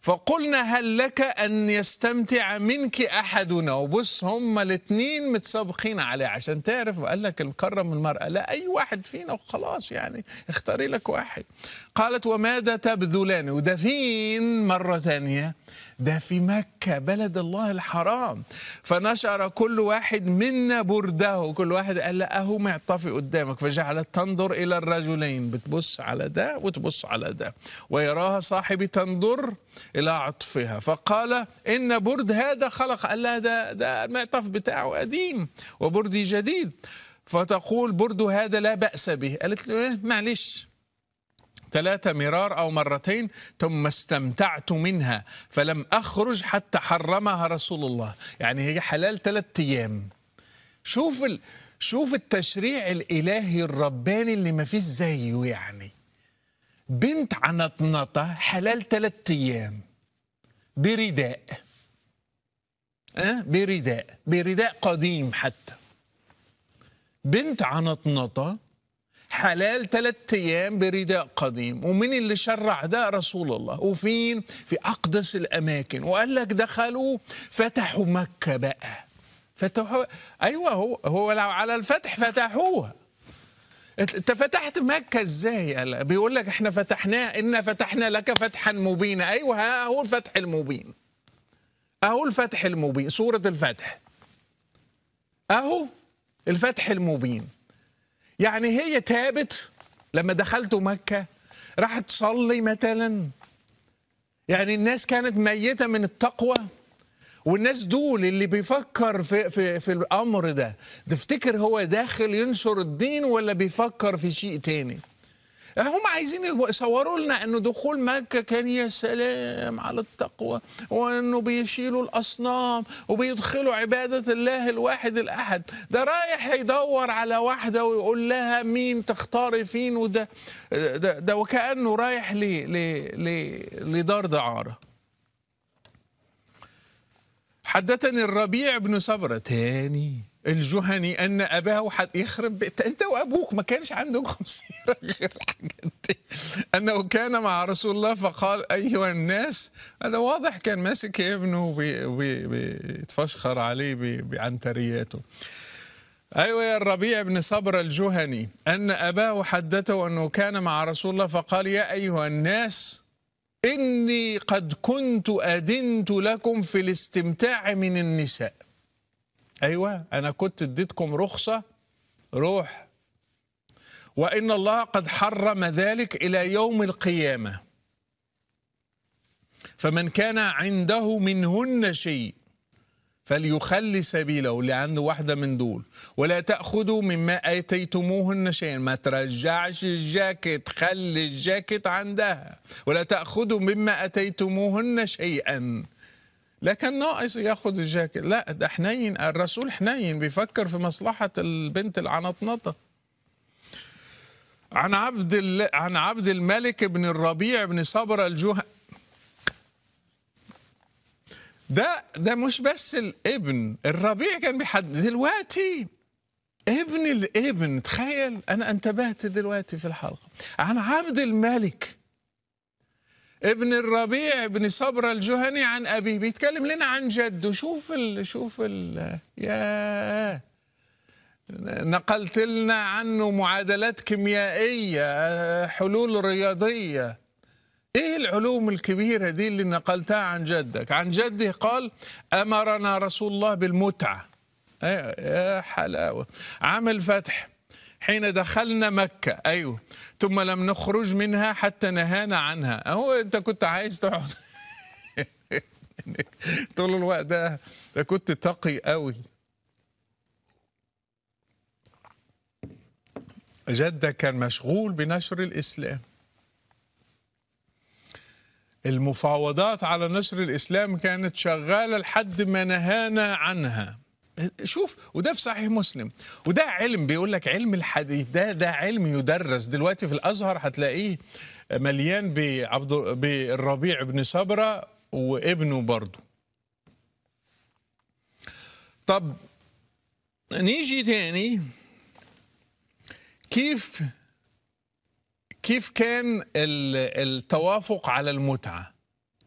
فقلنا هل لك أن يستمتع منك أحدنا وبص هما الاثنين متسابقين عليه عشان تعرف وقال لك نكرم المرأة لا أي واحد فينا وخلاص يعني اختاري لك واحد قالت وماذا تبذلان وده فين مرة ثانية ده في مكة بلد الله الحرام فنشر كل واحد منا برده كل واحد قال لا أهو معطفي قدامك فجعلت تنظر إلى الرجلين بتبص على ده وتبص على ده ويراها صاحبي تنظر إلى عطفها فقال إن برد هذا خلق قال لها ده, ده المعطف بتاعه قديم وبردي جديد فتقول برد هذا لا بأس به قالت له إيه معلش ثلاثة مرار أو مرتين ثم استمتعت منها فلم أخرج حتى حرمها رسول الله يعني هي حلال ثلاثة أيام شوف ال... شوف التشريع الإلهي الرباني اللي ما فيش زيه يعني بنت عنطنطة حلال ثلاثة أيام برداء أه؟ برداء برداء قديم حتى بنت عنطنطة حلال ثلاثة أيام برداء قديم ومن اللي شرع ده رسول الله وفين في أقدس الأماكن وقال لك دخلوا فتحوا مكة بقى فتحوا أيوة هو هو لو على الفتح فتحوها انت فتحت مكة ازاي قال بيقول لك احنا فتحناه إنا فتحنا لك فتحا مبينا أيوة ها هو الفتح المبين أهو الفتح المبين سورة الفتح أهو الفتح المبين يعني هي تابت لما دخلت مكة راحت تصلي مثلا يعني الناس كانت ميتة من التقوى والناس دول اللي بيفكر في, في, في الأمر ده تفتكر هو داخل ينشر الدين ولا بيفكر في شيء تاني هم عايزين يصوروا لنا انه دخول مكه كان يا سلام على التقوى وانه بيشيلوا الاصنام وبيدخلوا عباده الله الواحد الاحد ده رايح يدور على واحده ويقول لها مين تختاري فين وده ده, ده وكانه رايح ل ل لدار دعاره حدثني الربيع بن صبرة تاني الجهني ان اباه حد يخرب بيت انت وابوك ما كانش عندكم سيره غير الحاجات دي انه كان مع رسول الله فقال ايها الناس هذا واضح كان ماسك ابنه وبيتفشخر عليه بعنترياته ايوه يا الربيع بن صبر الجهني ان اباه حدثه انه كان مع رسول الله فقال يا ايها الناس اني قد كنت اذنت لكم في الاستمتاع من النساء ايوه انا كنت اديتكم رخصه روح وان الله قد حرم ذلك الى يوم القيامه فمن كان عنده منهن شيء فليخلي سبيله اللي عنده واحده من دول ولا تاخذوا مما اتيتموهن شيئا ما ترجعش الجاكيت خلي الجاكيت عندها ولا تاخذوا مما اتيتموهن شيئا لكن ناقص ياخد الجاكيت لا ده حنين الرسول حنين بيفكر في مصلحة البنت العنطنطة عن عبد عن عبد الملك بن الربيع بن صبر الجه ده ده مش بس الابن الربيع كان بيحد دلوقتي ابن الابن تخيل انا انتبهت دلوقتي في الحلقه عن عبد الملك ابن الربيع بن صبر الجهني عن ابيه بيتكلم لنا عن جده شوف ال شوف ال يا نقلت لنا عنه معادلات كيميائيه حلول رياضيه ايه العلوم الكبيره دي اللي نقلتها عن جدك عن جده قال امرنا رسول الله بالمتعه يا حلاوه عمل فتح حين دخلنا مكة أيوه ثم لم نخرج منها حتى نهانا عنها أهو أنت كنت عايز تقعد طول الوقت ده ده كنت تقي قوي جدك كان مشغول بنشر الإسلام المفاوضات على نشر الإسلام كانت شغالة لحد ما نهانا عنها شوف وده في صحيح مسلم وده علم بيقول لك علم الحديث ده ده علم يدرس دلوقتي في الازهر هتلاقيه مليان بعبد بالربيع بن صبره وابنه برضه طب نيجي تاني كيف كيف كان التوافق على المتعه